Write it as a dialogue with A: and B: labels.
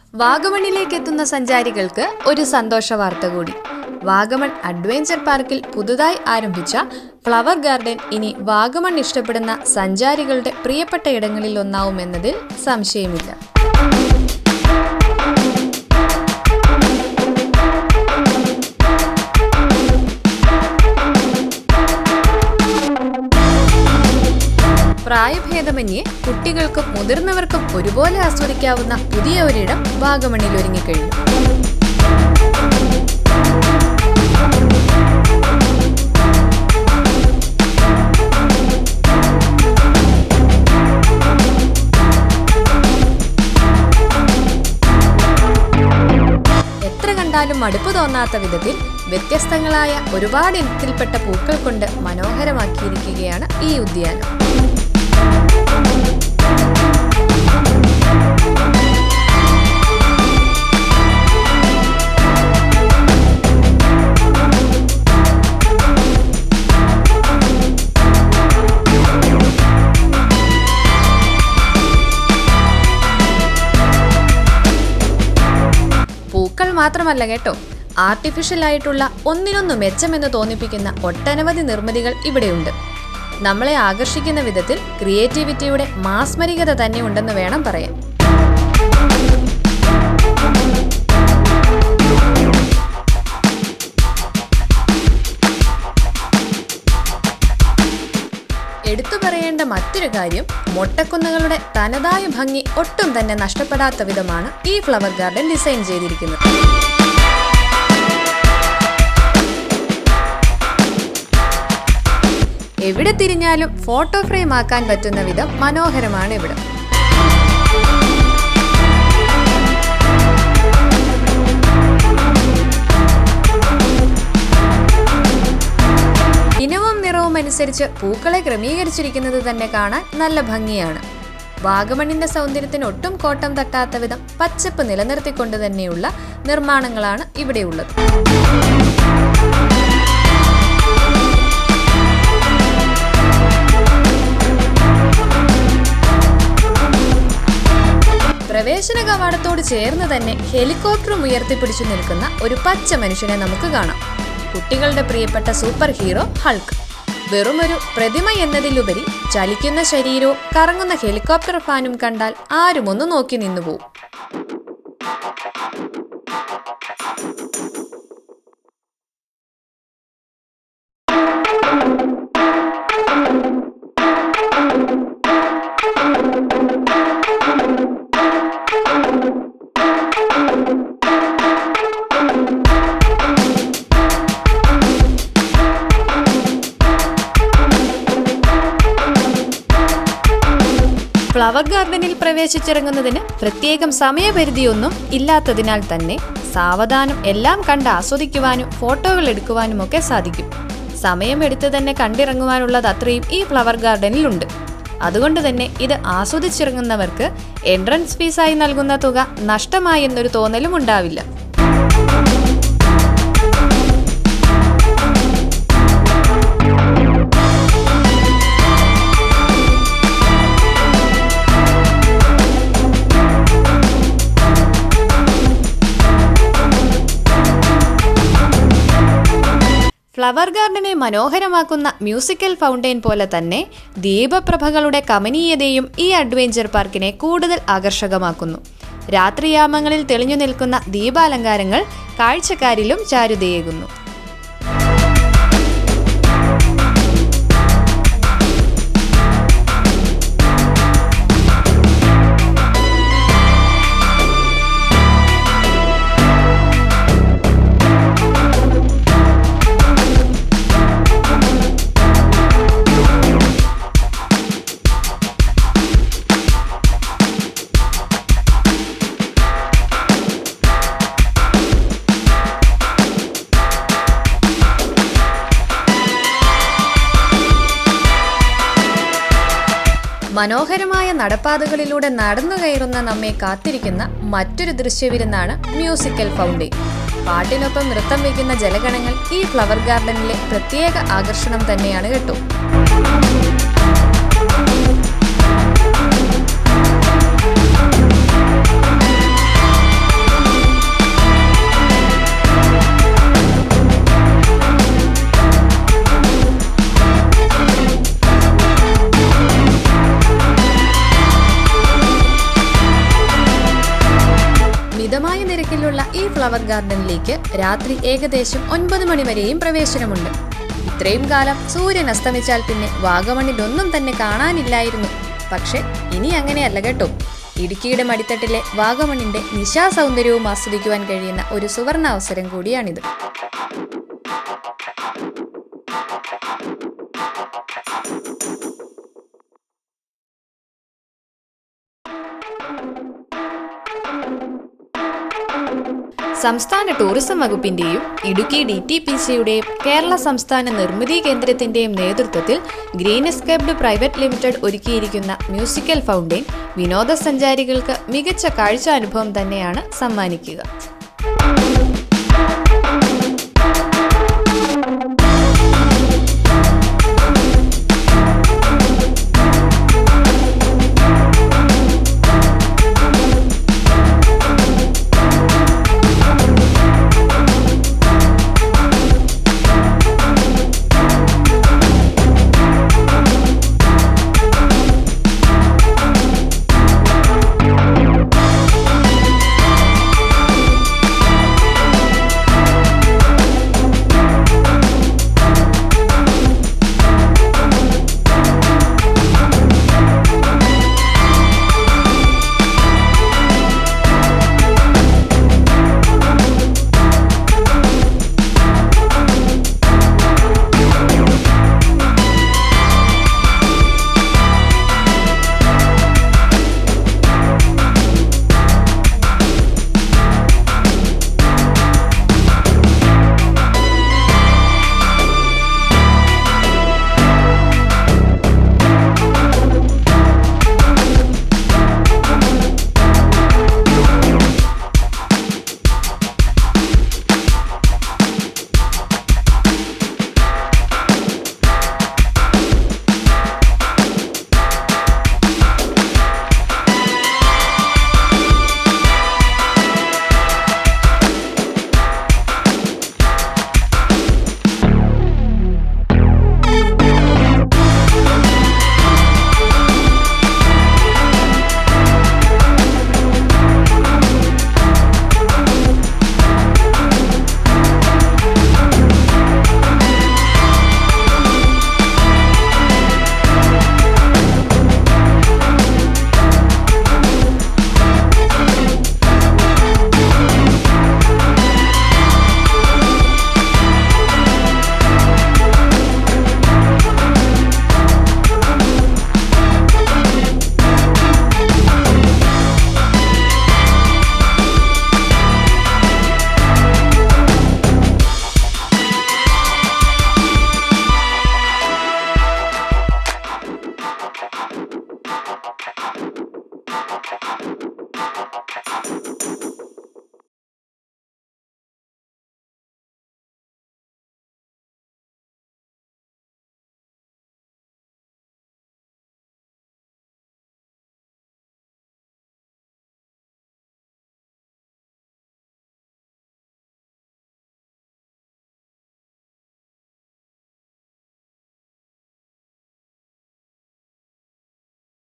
A: വാഗമണിലേക്ക് എത്തുന്ന സഞ്ചാരികൾക്ക് ഒരു സന്തോഷ വാർത്ത കൂടി വാഗമൺ അഡ്വഞ്ചർ പാർക്കിൽ പുതുതായി ആരംഭിച്ച ഫ്ലവർ ഗാർഡൻ ഇനി വാഗമൺ ഇഷ്ടപ്പെടുന്ന സഞ്ചാരികളുടെ പ്രിയപ്പെട്ട ഇടങ്ങളിൽ ഒന്നാവുമെന്നതിൽ സംശയമില്ല പ്രായഭേദമന്യേ കുട്ടികൾക്കും മുതിർന്നവർക്കും ഒരുപോലെ ആസ്വദിക്കാവുന്ന പുതിയ ഒരിടം വാഗമണിൽ ഒരുങ്ങിക്കഴിഞ്ഞു എത്ര കണ്ടാലും മടുപ്പ് തോന്നാത്ത വിധത്തിൽ വ്യത്യസ്തങ്ങളായ ഒരുപാട് ഇനത്തിൽപ്പെട്ട പൂക്കൾ കൊണ്ട് മനോഹരമാക്കിയിരിക്കുകയാണ് ഈ ഉദ്യാനം പൂക്കൾ മാത്രമല്ല കേട്ടോ ആർട്ടിഫിഷ്യൽ ആയിട്ടുള്ള ഒന്നിനൊന്നു മെച്ചമെന്ന് തോന്നിപ്പിക്കുന്ന ഒട്ടനവധി നിർമ്മിതികൾ ഇവിടെയുണ്ട് നമ്മളെ ആകർഷിക്കുന്ന വിധത്തിൽ ക്രിയേറ്റിവിറ്റിയുടെ മാസ്മരികത തന്നെ ഉണ്ടെന്ന് വേണം പറയാൻ എടുത്തു പറയേണ്ട മറ്റൊരു കാര്യം മൊട്ടക്കുന്നുകളുടെ തനതായ ഭംഗി ഒട്ടും തന്നെ നഷ്ടപ്പെടാത്ത വിധമാണ് ഈ ഫ്ലവർ ഗാർഡൻ ഡിസൈൻ ചെയ്തിരിക്കുന്നത് എവിടെ തിരിഞ്ഞാലും ഫോട്ടോ ഫ്രെയിം ആക്കാൻ പറ്റുന്ന വിധം മനോഹരമാണ് ഇവിടെ ഇനവും നിറവും അനുസരിച്ച് പൂക്കളെ ക്രമീകരിച്ചിരിക്കുന്നത് തന്നെ കാണാൻ നല്ല ഭംഗിയാണ് വാഗമണിന്റെ സൗന്ദര്യത്തിന് ഒട്ടും കോട്ടം തട്ടാത്ത വിധം പച്ചപ്പ് നിലനിർത്തിക്കൊണ്ട് തന്നെയുള്ള നിർമ്മാണങ്ങളാണ് ഇവിടെയുള്ളത് പ്രവേശന കവാടത്തോട് ചേർന്ന് തന്നെ ഹെലികോപ്റ്ററും ഉയർത്തിപ്പിടിച്ചു നിൽക്കുന്ന ഒരു പച്ച മനുഷ്യനെ നമുക്ക് കാണാം കുട്ടികളുടെ പ്രിയപ്പെട്ട സൂപ്പർ ഹീറോ ഹൾക്ക് വെറുമൊരു പ്രതിമ എന്നതിലുപരി ചലിക്കുന്ന ശരീരവും കറങ്ങുന്ന ഹെലികോപ്റ്റർ ഫാനും കണ്ടാൽ ആരും ഒന്ന് നോക്കി നിന്നുപോകും ഫ്ലവർ ഗാർഡനിൽ പ്രവേശിച്ചിറങ്ങുന്നതിന് പ്രത്യേകം സമയപരിധിയൊന്നും ഇല്ലാത്തതിനാൽ തന്നെ സാവധാനം എല്ലാം കണ്ട് ആസ്വദിക്കുവാനും ഫോട്ടോകൾ എടുക്കുവാനുമൊക്കെ സാധിക്കും സമയമെടുത്ത് തന്നെ കണ്ടിറങ്ങുവാനുള്ളത് അത്രയും ഈ ഫ്ലവർ ഗാർഡനിലുണ്ട് അതുകൊണ്ട് തന്നെ ഇത് ആസ്വദിച്ചിറങ്ങുന്നവർക്ക് എൻട്രൻസ് ഫീസായി നൽകുന്ന തുക നഷ്ടമായി എന്നൊരു തോന്നലും ഉണ്ടാവില്ല ഫ്ലവർ ഗാർഡനെ മനോഹരമാക്കുന്ന മ്യൂസിക്കൽ ഫൗണ്ടെയിൻ പോലെ തന്നെ ദീപപ്രഭകളുടെ കമനീയതയും ഈ അഡ്വഞ്ചർ പാർക്കിനെ കൂടുതൽ ആകർഷകമാക്കുന്നു രാത്രിയാമങ്ങളിൽ തെളിഞ്ഞു നിൽക്കുന്ന ദീപാലങ്കാരങ്ങൾ കാഴ്ചക്കാരിലും ചാരുതയേകുന്നു മനോഹരമായ നടപ്പാതകളിലൂടെ നടന്നു കയറുന്ന നമ്മെ കാത്തിരിക്കുന്ന മറ്റൊരു ദൃശ്യവിരുന്നാണ് മ്യൂസിക്കൽ ഫൗണ്ടെയിൻ പാട്ടിനൊപ്പം നൃത്തം വയ്ക്കുന്ന ജലഗണങ്ങൾ ഈ ഫ്ലവർ ഗാർഡനിലെ പ്രത്യേക ആകർഷണം തന്നെയാണ് കേട്ടോ മിതമായ നിരക്കിലുള്ള ഈ ഫ്ലവർ ഗാർഡനിലേക്ക് രാത്രി ഏകദേശം ഒൻപത് മണി വരെയും പ്രവേശനമുണ്ട് ഇത്രയും കാലം സൂര്യൻ അസ്തമിച്ചാൽ പിന്നെ വാഗമണിലൊന്നും തന്നെ കാണാനില്ലായിരുന്നു പക്ഷെ ഇനി അങ്ങനെയല്ല കേട്ടോ ഇടുക്കിയുടെ മടിത്തട്ടിലെ വാഗമണിന്റെ നിശാ സൗന്ദര്യവും ആസ്വദിക്കുവാൻ കഴിയുന്ന ഒരു സുവർണ അവസരം കൂടിയാണിത് സംസ്ഥാന ടൂറിസം വകുപ്പിന്റെയും ഇടുക്കി ഡി ടി പി സിയുടെയും കേരള സംസ്ഥാന നിർമ്മിതി കേന്ദ്രത്തിന്റെയും നേതൃത്വത്തിൽ ഗ്രീൻ എസ്കേപ്ഡ് പ്രൈവറ്റ് ലിമിറ്റഡ് ഒരുക്കിയിരിക്കുന്ന മ്യൂസിക്കൽ ഫൗണ്ടെയിൻ വിനോദസഞ്ചാരികൾക്ക് മികച്ച കാഴ്ച അനുഭവം തന്നെയാണ് സമ്മാനിക്കുക